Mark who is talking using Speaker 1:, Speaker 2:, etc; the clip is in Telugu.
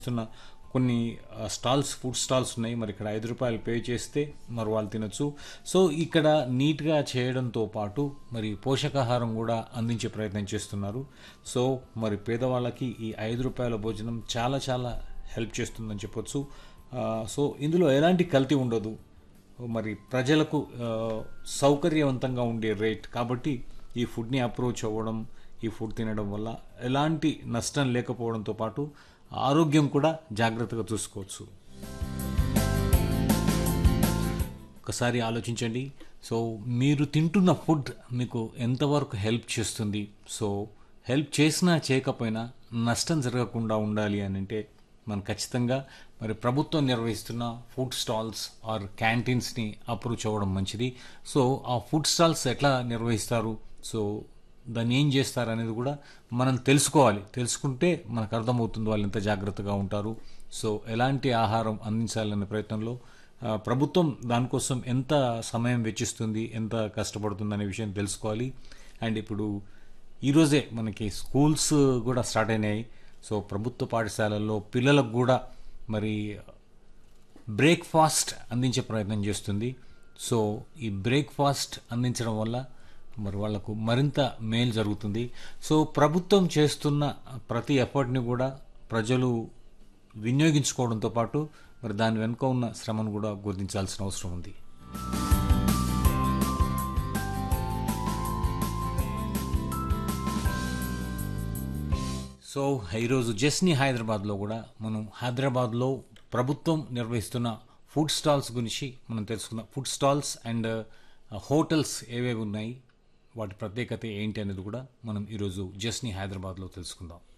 Speaker 1: చేస్తున్న కొన్ని ఆ, స్టాల్స్ ఫుడ్ స్టాల్స్ ఉన్నాయి మరి ఇక్కడ ఐదు రూపాయలు పే చేస్తే మరి వాళ్ళు తినొచ్చు సో ఇక్కడ నీట్గా చేయడంతో పాటు మరి పోషకాహారం కూడా అందించే ప్రయత్నం చేస్తున్నారు సో మరి పేదవాళ్ళకి ఈ ఐదు రూపాయల భోజనం చాలా చాలా హెల్ప్ చేస్తుందని చెప్పొచ్చు ఆ, సో ఇందులో ఎలాంటి కల్తీ ఉండదు మరి ప్రజలకు ఆ, సౌకర్యవంతంగా ఉండే రేట్ కాబట్టి ఈ ఫుడ్ని అప్రోచ్ అవ్వడం ఈ ఫుడ్ తినడం వల్ల ఎలాంటి నష్టం లేకపోవడంతో పాటు ఆరోగ్యం కూడా జాగ్రత్తగా చూసుకోవచ్చు ఒకసారి ఆలోచించండి సో మీరు తింటున్న ఫుడ్ మీకు ఎంతవరకు హెల్ప్ చేస్తుంది సో హెల్ప్ చేసినా చేయకపోయినా నష్టం జరగకుండా ఉండాలి అని అంటే మనం ఖచ్చితంగా మరి ప్రభుత్వం నిర్వహిస్తున్న ఫుడ్ స్టాల్స్ ఆర్ క్యాంటీన్స్ని అప్రోచ్ అవ్వడం మంచిది సో ఆ ఫుడ్ స్టాల్స్ ఎట్లా నిర్వహిస్తారు సో దాన్ని ఏం చేస్తారు అనేది కూడా మనం తెలుసుకోవాలి తెలుసుకుంటే మనకు అర్థమవుతుంది వాళ్ళు ఎంత జాగ్రత్తగా ఉంటారు సో ఎలాంటి ఆహారం అందించాలనే ప్రయత్నంలో ఆ, ప్రభుత్వం దానికోసం ఎంత సమయం వెచ్చిస్తుంది ఎంత కష్టపడుతుంది అనే విషయం తెలుసుకోవాలి అండ్ ఇప్పుడు ఈరోజే మనకి స్కూల్స్ కూడా స్టార్ట్ అయినాయి సో ప్రభుత్వ పాఠశాలల్లో పిల్లలకు కూడా మరి బ్రేక్ఫాస్ట్ అందించే ప్రయత్నం చేస్తుంది సో ఈ బ్రేక్ఫాస్ట్ అందించడం వల్ల మరి వాళ్లకు మరింత మేలు జరుగుతుంది సో ప్రభుత్వం చేస్తున్న ప్రతి ఎఫర్ట్ని కూడా ప్రజలు వినియోగించుకోవడంతో పాటు మరి దాని వెనుక ఉన్న శ్రమను కూడా గుర్తించాల్సిన అవసరం ఉంది సో ఈరోజు జస్ని హైదరాబాద్లో కూడా మనం హైదరాబాద్లో ప్రభుత్వం నిర్వహిస్తున్న ఫుడ్ స్టాల్స్ గురించి మనం తెలుసుకుందాం ఫుడ్ స్టాల్స్ అండ్ హోటల్స్ ఏవేవి ఉన్నాయి వాటి ప్రత్యేకత ఏంటి అనేది కూడా మనం ఈరోజు జస్ని హైదరాబాద్లో తెలుసుకుందాం